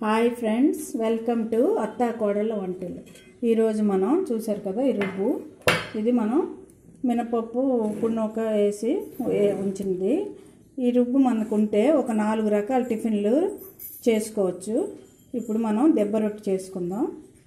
hi friends welcome to అత్తా కోడళ్ళ వంటలు ఈరోజు మనం చూసారు కదా ఈ రుబ్బు ఇది మనం మినపప్పు పున్నొక వేసి వే- ఉంచింది ఈ రుబ్బు మనకుంటే ఒక నాలుగు రకాల టిఫిన్లు చేసుకోవచ్చు ఇప్పుడు మనం దెబ్బ రొట్టె చేసుకుందాం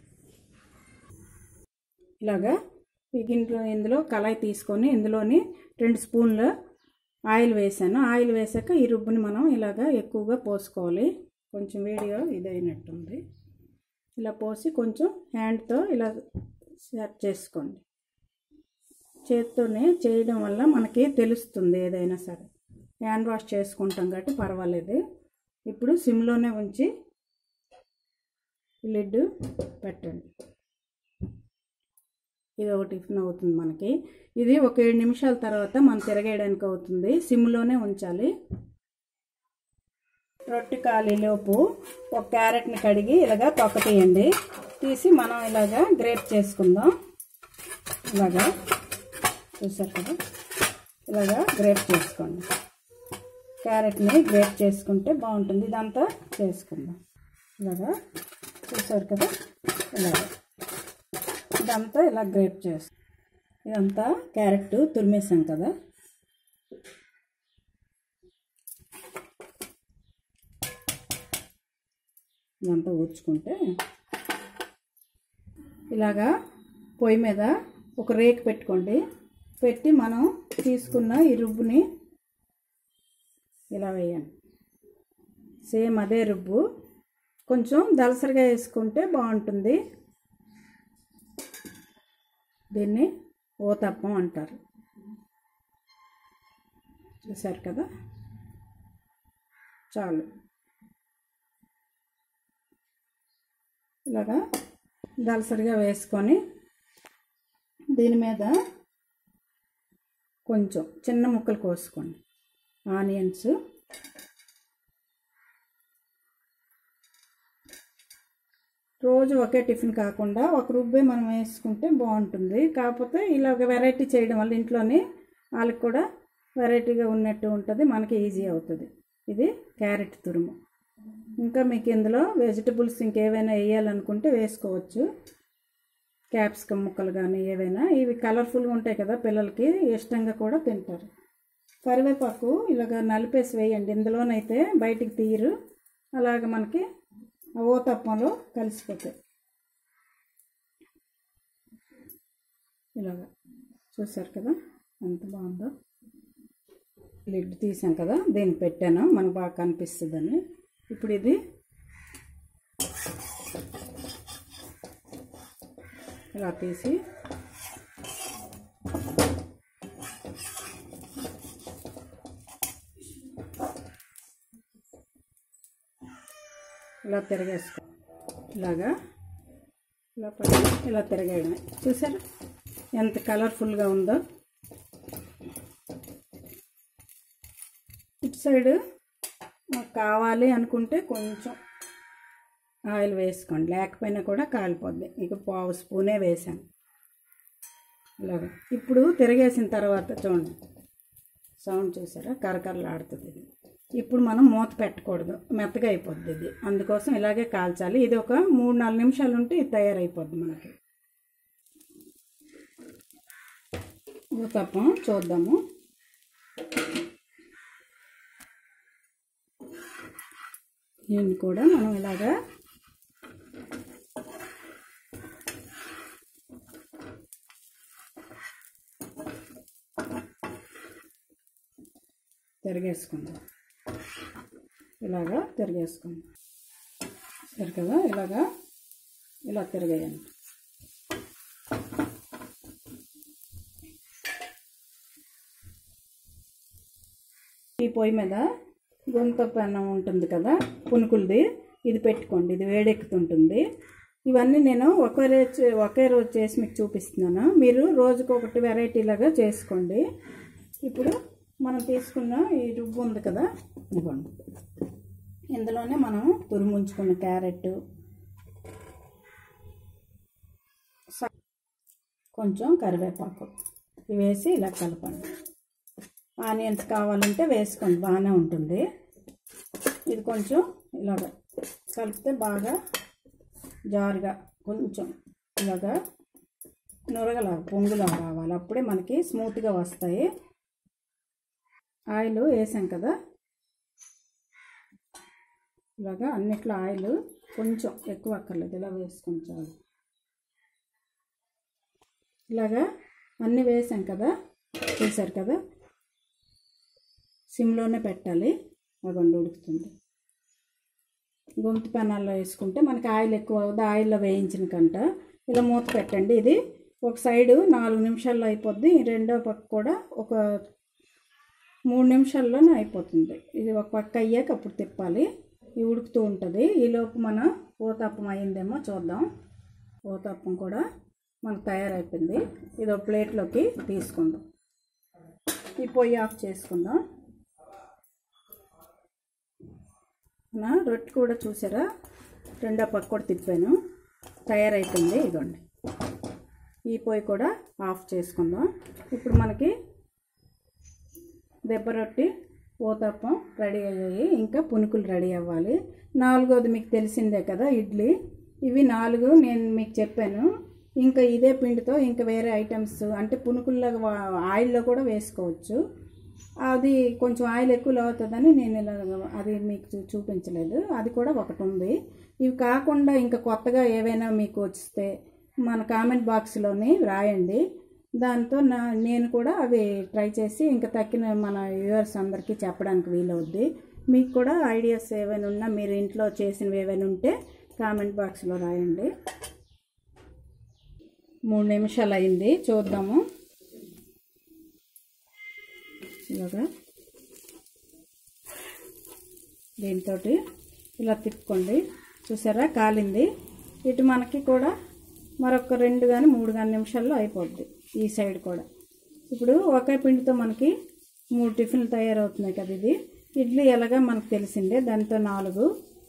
ఇలాగా ఈ గిన్నెలో ఇందులో కళాయి తీసుకొని ఇందులోని రెండు స్పూన్ల ఆయిల్ వేసాను ఆయిల్ వేసాక ఈ రుబ్బుని మనం ఇలాగా ఎక్కువగా పోసుకోవాలి కొంచెం వేడిగా ఇదైనట్టుంది ఇలా పోసి కొంచెం హ్యాండ్తో ఇలా సెట్ చేసుకోండి చేత్తోనే చేయడం వల్ల మనకి తెలుస్తుంది ఏదైనా సరే హ్యాండ్ వాష్ చేసుకుంటాం కాబట్టి పర్వాలేదు ఇప్పుడు సిమ్లోనే ఉంచి లిడ్ పెట్టండి ఇది ఒక టిఫిన్ అవుతుంది మనకి ఇది ఒక ఏడు నిమిషాల తర్వాత మనం తిరగేయడానికి అవుతుంది సిమ్లోనే ఉంచాలి రొట్టె కాలీలోపు ఒక క్యారెట్ని కడిగి ఇలాగా తొక్క తీయండి తీసి మనం ఇలాగా గ్రేప్ చేసుకుందాం ఇలాగా చూసారు కదా ఇలాగా గ్రేప్ చేసుకోండి క్యారెట్ని గ్రేప్ చేసుకుంటే బాగుంటుంది ఇదంతా చేసుకుందాం ఇలాగా చూసారు కదా ఇలాగా ఇదంతా ఇలా గ్రేప్ చేస్తాం ఇదంతా క్యారెట్ తురిమేసాం కదా ఇదంతా ఊడ్చుకుంటే ఇలాగా పొయ్యి మీద ఒక రేకు పెట్టుకోండి పెట్టి మనం తీసుకున్న ఈ రుబ్బుని ఇలా వేయండి సేమ్ అదే రుబ్బు కొంచెం దలసరిగా వేసుకుంటే బాగుంటుంది దీన్ని ఓతప్పం అంటారు చూసారు కదా చాలు ఇలాగా దలసరిగా వేసుకొని దీని మీద కొంచెం చిన్న ముక్కలు కోసుకోండి ఆనియన్స్ రోజు ఒకే టిఫిన్ కాకుండా ఒక రుబ్బే మనం వేసుకుంటే బాగుంటుంది కాకపోతే ఇలా ఒక వెరైటీ చేయడం వల్ల ఇంట్లోనే వాళ్ళకి కూడా వెరైటీగా ఉన్నట్టు ఉంటుంది మనకి ఈజీ అవుతుంది ఇది క్యారెట్ తురుము ఇంకా మీకు ఇందులో వెజిటబుల్స్ ఇంకేవైనా వేయాలనుకుంటే వేసుకోవచ్చు క్యాప్సికమ్ ముక్కలు కానీ ఏవైనా ఇవి కలర్ఫుల్గా ఉంటాయి కదా పిల్లలకి ఇష్టంగా కూడా తింటారు కరివేపాకు ఇలాగ నలిపేసి వేయండి ఇందులోనైతే బయటికి తీయరు అలాగ మనకి ఓతప్పంలో కలిసిపోతాయి ఇలాగ చూసారు కదా ఎంత బాగుందో లిడ్ తీసాం కదా దీన్ని పెట్టాను మనకు బాగా కనిపిస్తుందని ఇప్పుడు ఇది ఇలా తీసి ఇలా తిరగేసుకో ఇలాగా ఇలా పడి ఇలా తిరగేయడమే చూసారా ఎంత కలర్ఫుల్గా ఉందో ఇటు సైడ్ మాకు కావాలి అనుకుంటే కొంచెం ఆయిల్ వేసుకోండి లేకపోయినా కూడా కాలిపోద్ది ఇక పావు స్పూనే వేసాను ఇలాగ ఇప్పుడు తిరగేసిన తర్వాత చూడండి సౌండ్ చూసారా కరకరలాడుతుంది ఇది ఇప్పుడు మనం మూత పెట్టకూడదు మెత్తగా అయిపోద్ది ఇది అందుకోసం ఇలాగే కాల్చాలి ఇది ఒక మూడు నాలుగు నిమిషాలు ఉంటే ఇది తయారైపోద్ది మనకి ఊతప్పం చూద్దాము దీన్ని కూడా మనం ఇలాగా తిరిగేసుకుందాం ఇలాగా తిరిగేసుకుందాం సరే కదా ఇలాగా ఇలా తిరగేయండి ఈ పొయ్యి మీద గొంత పెన్నం ఉంటుంది కదా పునుకులది ఇది పెట్టుకోండి ఇది వేడెక్కుతుంటుంది ఇవన్నీ నేను ఒకే రోజు ఒకే రోజు చేసి మీకు చూపిస్తున్నాను మీరు రోజుకు ఒకటి వెరైటీలాగా చేసుకోండి ఇప్పుడు మనం తీసుకున్న ఈ రుబ్బు ఉంది కదా ఇవ్వండి ఇందులోనే మనం తురుముంచుకున్న క్యారెట్ స- కొంచెం కరివేపాకు ఇవి వేసి ఇలా కలపండి ఆనియన్స్ కావాలంటే వేసుకోండి బాగానే ఉంటుంది ఇది కొంచెం ఇలాగ కలిపితే బాగా జారుగా కొంచెం ఇలాగా నురగలా పొంగులా రావాలి అప్పుడే మనకి స్మూత్గా వస్తాయి ఆయిల్ వేసాం కదా ఇలాగా అన్నిట్లో ఆయిల్ కొంచెం ఎక్కువ అక్కర్లేదు ఇలా వేసుకొని చాలు ఇలాగా అన్నీ వేసాం కదా చూసారు కదా సిమ్లోనే పెట్టాలి అగొండి ఉడుకుతుంది గొంతు పెనాల్లో వేసుకుంటే మనకి ఆయిల్ ఎక్కువ అవుతుంది ఆయిల్లో వేయించిన కంట ఇలా మూత పెట్టండి ఇది ఒక సైడు నాలుగు నిమిషాల్లో అయిపోద్ది రెండో పక్క కూడా ఒక మూడు నిమిషాల్లోనే అయిపోతుంది ఇది ఒక పక్క అయ్యాక అప్పుడు తిప్పాలి ఇది ఉడుకుతూ ఉంటుంది ఈలోపు మన ఊతప్పం అయిందేమో చూద్దాం ఊతప్పం కూడా మనకు తయారైపోయింది ఇది ఒక ప్లేట్లోకి తీసుకుందాం ఈ పొయ్యి ఆఫ్ చేసుకుందాం నా రొట్టె కూడా చూసారా రెండో పక్క కూడా తిప్పాను తయారైపోయింది ఇదిగోండి ఈ పొయ్యి కూడా ఆఫ్ చేసుకుందాం ఇప్పుడు మనకి దెబ్బ రొట్టి ఊతప్పం రెడీ అయ్యాయి ఇంకా పునుకులు రెడీ అవ్వాలి నాలుగోది మీకు తెలిసిందే కదా ఇడ్లీ ఇవి నాలుగు నేను మీకు చెప్పాను ఇంకా ఇదే పిండితో ఇంకా వేరే ఐటమ్స్ అంటే పునుకుల్లాగా వా- ఆయిల్లో కూడా వేసుకోవచ్చు అది కొంచెం ఆయిల్ ఎక్కువ అవుతుందని నేను ఇలా అది మీకు చూ- చూపించలేదు అది కూడా ఒకటి ఉంది ఇవి కాకుండా ఇంకా కొత్తగా ఏవైనా మీకు వస్తే మన కామెంట్ బాక్స్లోని రాయండి దాంతో నా నేను కూడా అవి ట్రై చేసి ఇంకా తక్కిన మన వ్యూవర్స్ అందరికీ చెప్పడానికి వీలవుద్ది మీకు కూడా ఐడియాస్ ఏవైనా ఉన్నా మీరు ఇంట్లో చేసినవి ఏవైనా ఉంటే కామెంట్ బాక్స్లో రాయండి మూడు నిమిషాలు అయింది చూద్దాము ఇలాగా దీంతో ఇలా తిప్పుకోండి చూసారా కాలింది ఇటు మనకి కూడా మరొక రెండు కానీ మూడు కానీ నిమిషాల్లో అయిపోద్ది ఈ సైడ్ కూడా ఇప్పుడు ఒకే పిండితో మనకి మూడు టిఫిన్లు తయారవుతున్నాయి కదా ఇది ఇడ్లీ ఎలాగా మనకు తెలిసిందే దాంతో నాలుగు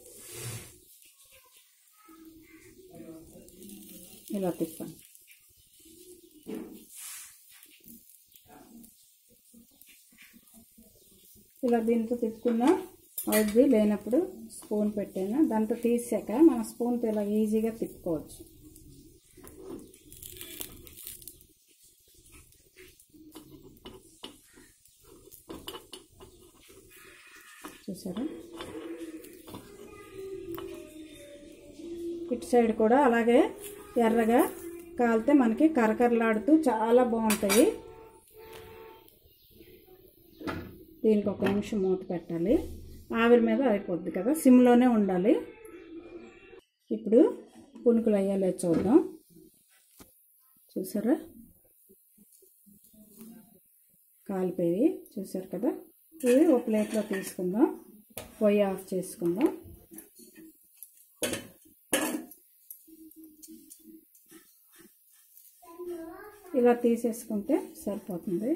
ఇలా తిప్పండి ఇలా దీంతో తిప్పుకున్నా అవుద్ది లేనప్పుడు స్పూన్ పెట్టాను దాంతో తీసాక మన స్పూన్తో ఇలా ఈజీగా తిప్పుకోవచ్చు చూసారా ఇటు సైడ్ కూడా అలాగే ఎర్రగా కాలితే మనకి కరకరలాడుతూ చాలా బాగుంటాయి దీనికి ఒక నిమిషం మూత పెట్టాలి ఆవిరి మీద అయిపోద్ది కదా సిమ్లోనే ఉండాలి ఇప్పుడు పునుకులు అయ్యాలే చూద్దాం చూసారా కాలిపోయి చూసారు కదా ఇవి ఒక ప్లేట్లో తీసుకుందాం పొయ్యి ఆఫ్ చేసుకుందాం ఇలా తీసేసుకుంటే సరిపోతుంది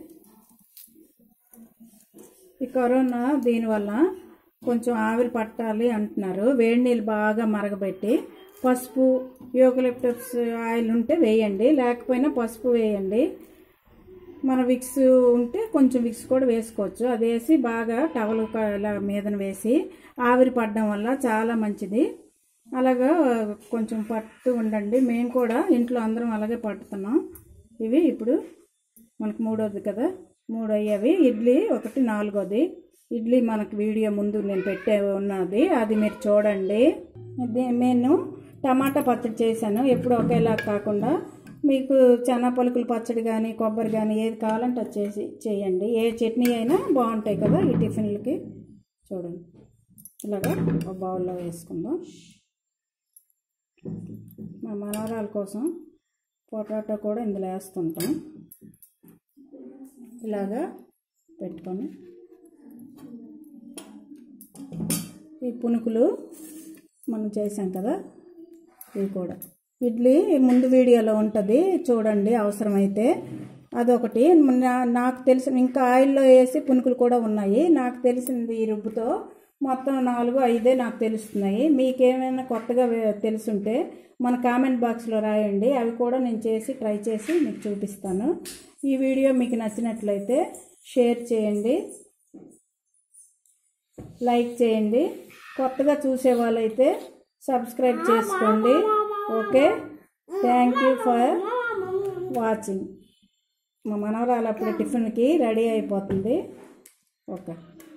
ఈ కరోనా దీనివల్ల కొంచెం ఆవిరి పట్టాలి అంటున్నారు వేడి నీళ్ళు బాగా మరగబెట్టి పసుపు యూకలిప్టస్ ఆయిల్ ఉంటే వేయండి లేకపోయినా పసుపు వేయండి మన విక్స్ ఉంటే కొంచెం విక్స్ కూడా వేసుకోవచ్చు అది వేసి బాగా టవల్ ఇలా మీదన వేసి ఆవిరి పడడం వల్ల చాలా మంచిది అలాగా కొంచెం పట్టు ఉండండి మేము కూడా ఇంట్లో అందరం అలాగే పట్టుతున్నాం ఇవి ఇప్పుడు మనకు మూడోది కదా మూడు అయ్యేవి ఇడ్లీ ఒకటి నాలుగోది ఇడ్లీ మనకు వీడియో ముందు నేను పెట్టే ఉన్నది అది మీరు చూడండి ఇది నేను టమాటా పచ్చడి చేశాను ఎప్పుడు ఒకేలా కాకుండా మీకు చెనా పలుకుల పచ్చడి కానీ కొబ్బరి కానీ ఏది కావాలంటే అది చేసి చేయండి ఏ చట్నీ అయినా బాగుంటాయి కదా ఈ టిఫిన్లకి చూడండి ఇలాగా ఒక బౌల్లో వేసుకుందాం మా మనవరాల కోసం పొటాటో కూడా ఇందులో వేస్తుంటాం ఇలాగా పెట్టుకొని ఈ పునుకులు మనం చేసాం కదా ఇవి కూడా ఇడ్లీ ముందు వీడియోలో ఉంటుంది చూడండి అవసరమైతే అదొకటి నా- నాకు తెలిసిన ఇంకా ఆయిల్లో వేసి పునుకులు కూడా ఉన్నాయి నాకు తెలిసింది ఈ రుబ్బుతో మొత్తం నాలుగు ఐదే నాకు తెలుస్తున్నాయి మీకేమైనా కొత్తగా వే- తెలుసుంటే మన కామెంట్ బాక్స్లో రాయండి అవి కూడా నేను చేసి ట్రై చేసి మీకు చూపిస్తాను ఈ వీడియో మీకు నచ్చినట్లయితే షేర్ చేయండి లైక్ చేయండి కొత్తగా చూసే వాళ్ళైతే సబ్స్క్రైబ్ చేసుకోండి okay thank you for watching మా మనవరాలు అప్పుడు టిఫిన్కి రెడీ అయిపోతుంది ఓకే